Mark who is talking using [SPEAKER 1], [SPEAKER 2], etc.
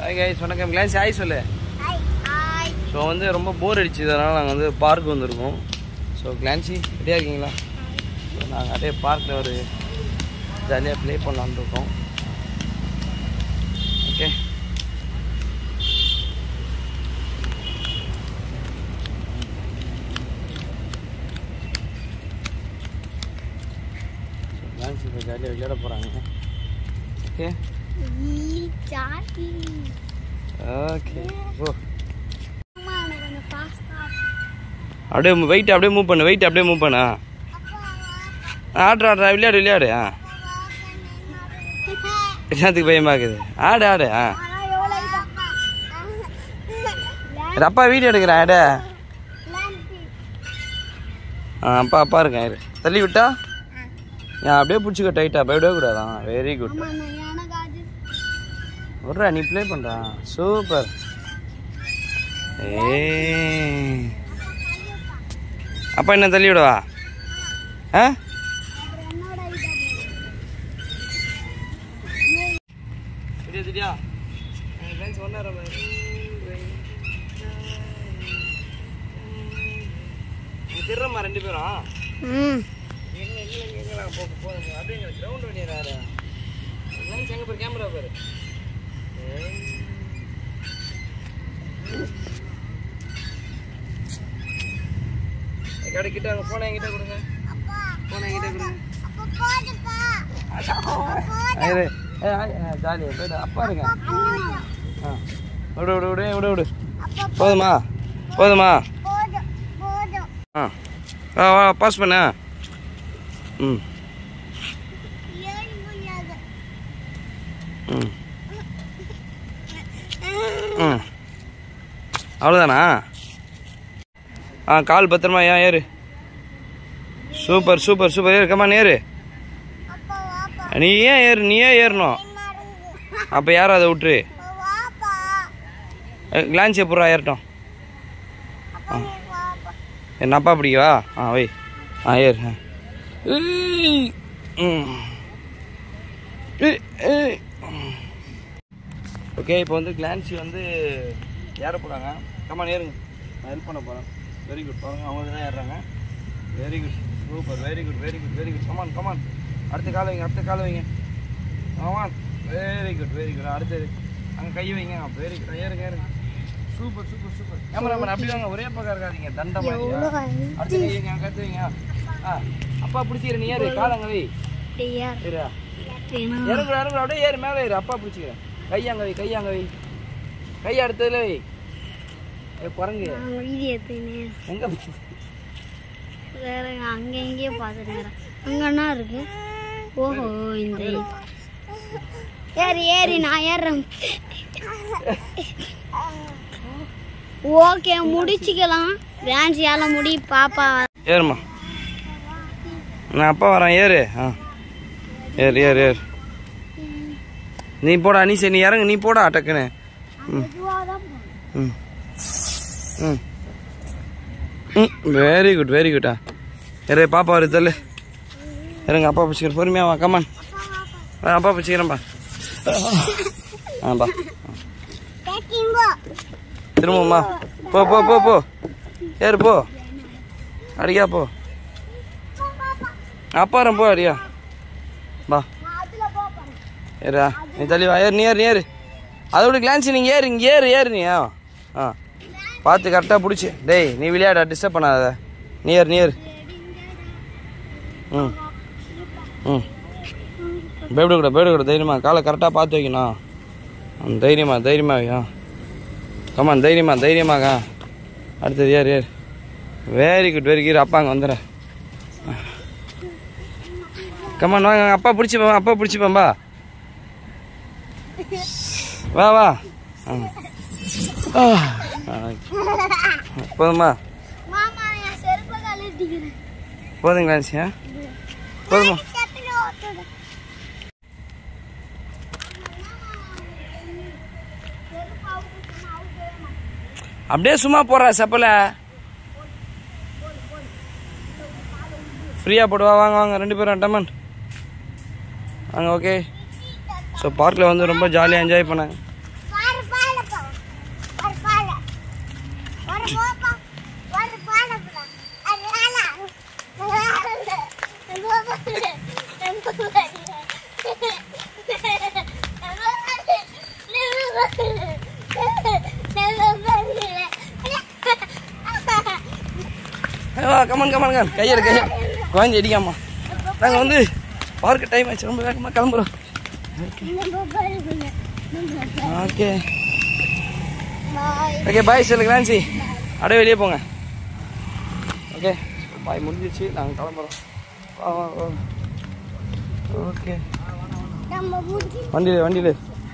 [SPEAKER 1] Hi guys வணக்கம் கிளான்ஸ் hi சொல்லு
[SPEAKER 2] ஹாய் ஹாய்
[SPEAKER 1] ஸோ வந்து ரொம்ப போர் அடிச்சுது அதனால் நாங்கள் வந்து பார்க் வந்திருக்கோம் ஸோ கிளான்சி ரெடியாக இருக்கீங்களா ஸோ நாங்கள் அப்படியே பார்க்கில் ஒரு ஜாலியாக ப்ளே பண்ணலான்னு இருக்கோம் ஓகே கிளான்சி இப்போ ஜாலியாக விளையாட போகிறாங்க ஓகே
[SPEAKER 2] ஈ சாட்டி
[SPEAKER 1] ஓகே ஓ
[SPEAKER 2] அம்மா எனக்கு கொஞ்சம் ஃபாஸ்டா
[SPEAKER 1] அப்படியே வெயிட் அப்படியே மூவ் பண்ணு வெயிட் அப்படியே மூவ் பண்ணு ஆ ஆடுறா ஆடுறா விளையாடு விளையாடு ஆ என்னத்துக்கு பயமாக்குது ஆடு ஆடு ஆ இது அப்பா வீடியோ எடுக்கிறேன் ஆடு ஆ அப்பா அப்பா இருக்கேன் இரு தள்ளி விட்டா ஏன் அப்படியே பிடிச்சிக்க டைட்டா பயப்படவே கூடாதான் வெரி குட் விட்றா நீ ப்ளே பண்ணுறா சூப்பர் ஏ அப்பா என்ன தள்ளி விடவா ஆ சரியா சரியா எங்கள் ஃப்ரெண்ட்ஸ் ஒன்றா திருறம்மா ரெண்டு பேரும்
[SPEAKER 2] ம்
[SPEAKER 1] எங்க எங்க எங்க எங்க நாங்கள் போக போதும் அப்படியே எங்களுக்கு கிரவுண்ட் பண்ணிடுறாரு ஃப்ரெண்ட்ஸ் எங்கே போய் கேமரா பாரு கிட்ட அங்கே ஃபோனை என்கிட்ட கொடுங்க ஃபோனை என்கிட்ட கொடுங்க ஐயரே ஜாலியாக போய்ட்டு அப்பா இருங்க ஆ விடு விடு விடு விடு விடு போதுமா போதுமா ஆ வா வா பாஸ் பண்ண ம் ம் ம் அவ்வளோதானா ஆ கால் பத்திரமா ஏன் ஏறு சூப்பர் சூப்பர் சூப்பர் ஏறு கம்மா ஏறு நீ ஏன் ஏறு நீ ஏன் ஏறணும் அப்போ யாரும் அதை விட்டுரு கிளான்ஸ் எப்படா ஏறட்டும் என்ன அப்பா பிடிக்கவா ஆ வை ஆ ஏறு ஆ. ஏய். ம். ஏய், ஏய். ஓகே இப்போ வந்து கிளான்சி வந்து ஏற போகிறாங்க கம்மா ஏறுங்க நான் ஹெல்ப் பண்ண போகிறேன் வெரி குட் பாருங்க அவங்க தான் ஏறுறாங்க very good super very good very good very good come on come on அடுத்த கால வைங்க அடுத்த கால வைங்க come on very good very good அடுத்தது அங்கே கை வைங்க வெரி குட் ஏறுங்க ஏறுங்க சூப்பர் சூப்பர் சூப்பர் கேமராமேன் அப்படி வாங்க ஒரே பக்கம் இருக்காதீங்க தண்டை மாதிரி அடுத்த கை வைங்க அங்கே கற்று வைங்க ஆ அப்பா பிடிச்சிக்கிற நீ ஏறு காலங்க வை ஏறா இறங்குற இறங்குற அப்படியே ஏறு மேலே ஏறு அப்பா பிடிச்சிக்கிறேன் கை அங்கே வை கை அங்கே வை கை அடுத்ததுல வை ஏ குரங்கு எங்க
[SPEAKER 2] வேற அங்க எங்கேயோ பார்த்துருக்கிறேன் அங்கன்னா இருக்கு ஓஹோ இந்த இது. ஏறி ஏறி நான் ஏறுறேன் ஓகே முடிச்சுக்கலாம் டான்ஸியால முடி பாப்பா
[SPEAKER 1] ஏறுமா நான் அப்பா வரேன் ஏறு ஆ ஏறு ஏறு ஏறு நீ போடா நீ சரி நீ இறங்கு நீ போடா டக்குன்னு ம் ம் ம் ம் வெரி குட் வெரி குட்டா இரு பாப்பா வருது தள்ளு இருங்க அப்பா பிடிச்சிக்கிறேன் பொறுமையா வா கமான் அப்பா பிடிச்சிக்கிறேன்ப்பா ஆப்பா திரும்பமா போ போ போ போ ஏறு போ அடியா போ அப்பாரம் போ அடியா வா ஏறா நீ தள்ளி வா ஏறு நீ ஏறு நீ ஏறு அதோட கிளான்ஸ் நீங்கள் ஏறு இங்கே ஏறு ஏறு நீ ஆ ஆ பார்த்து கரெக்டாக பிடிச்சி டேய் நீ விளையாட டிஸ்டர்ப் பண்ணாத நீ ஏறு நீ ஏறு ம் ம் பயப்படக்கூடாது பயப்படக்கூடாது தைரியமா காலை கரெக்டாக பார்த்து வைக்கணும் ம், தைரியமா தைரியமா வை, ஆ கமான் தைரியமா தைரியமாக்கா அடுத்தது ஏறு ஏறு வெரி குட் வெரி குட் அப்பா அங்கே வந்துடுறேன் கமான் வாங்க அப்பா பிடிச்சிப்பா அப்பா பிடிச்சிப்பம்பா வா வா ஆ. ஆ. ஆ. போதுமா
[SPEAKER 2] மாமா என் செருப்பை கழட்டிக்கிறேன்
[SPEAKER 1] போதுங்களா சியா போதுமா அப்படியே சும்மா போடுறா செப்பல ஃப்ரீயாக போடுவா வாங்க வாங்க ரெண்டு பேரும் டமன் வாங்க ஓகே ஸோ பார்க்கில் வந்து ரொம்ப ஜாலியாக என்ஜாய் பண்ணேன்
[SPEAKER 2] பாருப்பா
[SPEAKER 1] கமன் கமன் கமன் கையெடு கையை குழந்தை அடிக்காமா நாங்கள் வந்து பார்க்க டைம் ஆச்சு ரொம்ப வேகமாக கிளம்புறோம் ஓகே ஓகே பாய் சொல்லு கிரான்சி அப்படியே வெளியே போங்க ஓகே பாய் முடிஞ்சிச்சு நாங்கள் கிளம்புறோம் வா வா வா ஓகே
[SPEAKER 2] நம்ம முடிஞ்சு
[SPEAKER 1] வண்டியில் வண்டியில்